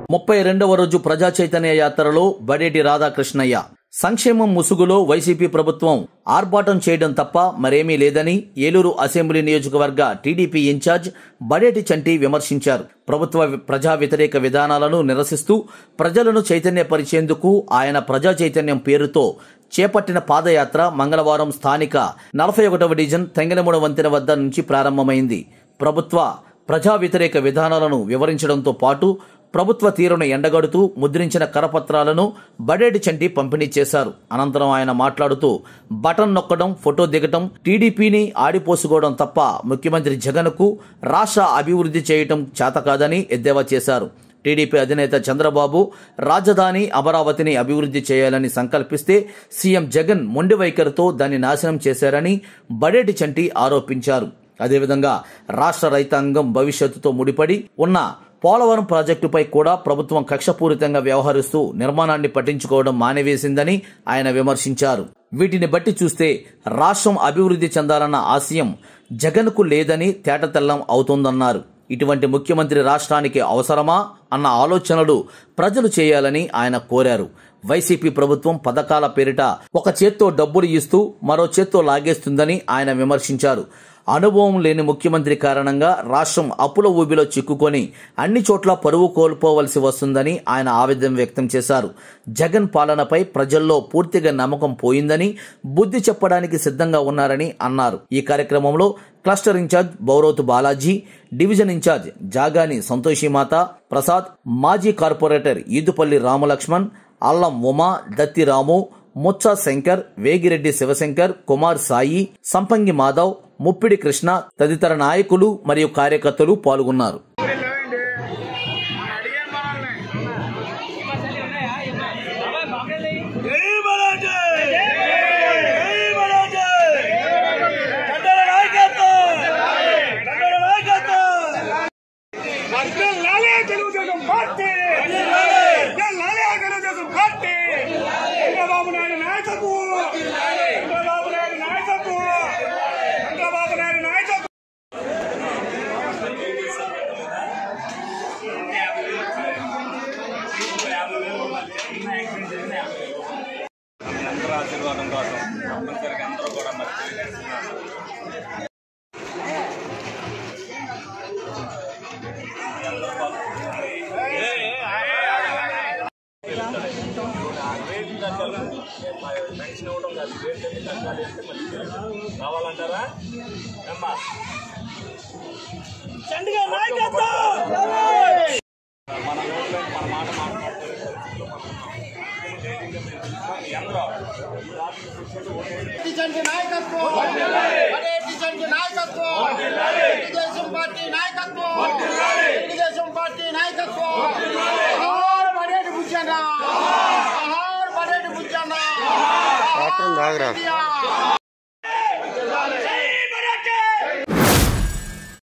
ముప్పై రెండవ రోజు ప్రజా చైతన్య యాత్రలో బడేటి రాధాకృష్ణయ్య సంక్షేమం ముసుగులో వైసీపీ ప్రభుత్వం ఆర్భాటం చేయడం తప్ప మరేమీ లేదని ఏలూరు అసెంబ్లీ నియోజకవర్గ టీడీపీ ఇన్ఛార్జ్ బడేటి చంటి విమర్శించారు ప్రభుత్వ ప్రజా వ్యతిరేక విధానాలను నిరసిస్తూ ప్రజలను చైతన్యపరిచేందుకు ఆయన ప్రజా చైతన్యం పేరుతో చేపట్టిన పాదయాత్ర మంగళవారం స్థానిక నలభై ఒకటవ డివిజన్ తెంగనమూడ వంతెన వద్ద నుంచి ప్రారంభమైంది ప్రభుత్వ ప్రజా వ్యతిరేక విధానాలను వివరించడంతో పాటు ప్రభుత్వ తీరును ఎండగడుతూ ముద్రించిన కరపత్రాలను బడేటి చంటి పంపిణీ చేశారు అనంతరం ఆయన మాట్లాడుతూ బటన్ నొక్కడం ఫోటో దిగటం టీడీపీని ఆడిపోసుకోవడం తప్ప ముఖ్యమంత్రి జగన్కు రాష్ట్ర అభివృద్ధి చేయటం చేతకాదని ఎద్దేవా చేశారు టీడీపీ అధినేత చంద్రబాబు రాజధాని అమరావతిని అభివృద్ధి చేయాలని సంకల్పిస్తే సీఎం జగన్ మొండి వైఖరితో దాన్ని నాశనం చేశారని బడేటి చంటి ఆరోపించారు అదేవిధంగా రాష్ట్ర రైతాంగం భవిష్యత్తుతో ముడిపడి ఉన్న పోలవరం ప్రాజెక్టుపై కూడా ప్రభుత్వం కక్షపూరితంగా వ్యవహరిస్తూ నిర్మాణాన్ని పట్టించుకోవడం మానేవేసిందని ఆయన విమర్శించారు వీటిని బట్టి చూస్తే రాష్ట్రం అభివృద్ధి చెందాలన్న ఆశయం జగన్కు లేదని తేటతెల్లం అవుతోందన్నారు ఇటువంటి ముఖ్యమంత్రి రాష్ట్రానికి అవసరమా అన్న ఆలోచనలు ప్రజలు చేయాలని ఆయన కోరారు వైసీపీ ప్రభుత్వం పథకాల పేరిట ఒక చేత్తో డబ్బులు ఇస్తూ మరో చేత్తో లాగేస్తుందని ఆయన విమర్శించారు అనుభవం లేని ముఖ్యమంత్రి కారణంగా రాష్ట్రం అప్పుల ఊబిలో చిక్కుకొని అన్ని చోట్ల పరువు కోల్పోవలసి వస్తుందని ఆయన ఆవేదన వ్యక్తం చేశారు జగన్ పాలనపై ప్రజల్లో పూర్తిగా నమ్మకం పోయిందని బుద్ధి చెప్పడానికి సిద్ధంగా ఉన్నారని అన్నారు ఈ కార్యక్రమంలో cluster incharge Bowrothu Balaji division incharge Jagani Santoshimata Prasad మాజీ కార్పొరేటర్ ఈదుపల్లి రామలక్ష్మణ్ అల్లం ఉమా దత్తి రాము ముచ్చ శంకర్ వేగిరెడ్డి శివశంకర్ కుమార్ సాయి సంపంగి మాధవ్ ముప్పిడి కృష్ణ తదితర నాయకులు మరియు కార్యకర్తలు పాల్గొన్నారు జై బలాజీ జై బలాజీ కండల నాయకత్వం కండల నాయకత్వం వర్గం లాలే తెలుగుదేశం పార్టీ వర్గం లాలే తెలుగుదేశం పార్టీ చంద్రబాబు నాయుడు నాయకత్వం చంద్రబాబు నాయుడు నాయకత్వం చంద్రబాబు నాయుడు నాయకత్వం అందరూ ఆశీర్వాదం కోసం కంపల్సరిగా అందరూ కూడా మరి తెలియజేస్తున్నారు రేట్లు తగ్గాలి పెన్షన్ ఇవ్వడం కాదు రేట్లు ఎందుకు తగ్గాలి అంటే మళ్ళీ తెలియదు. కావాలంటారా అమ్మా చండిగా నాయకత్వం మన నోట్లో మన మాట మాట్లాడుతున్న పరిస్థితిలో మనం ఉన్నాం. ధైర్యంగా మేము చూస్తాం. మీ అందరూ టీచర్కి నాయకత్వం టీచర్కి నాయకత్వం తెలుగుదేశం పార్టీ నాయకత్వం తెలుగుదేశం పార్టీ నాయకత్వం ఆహార్ పడేటి బుచ్చన్న ఆహార్ పడేటి బుచ్చన్న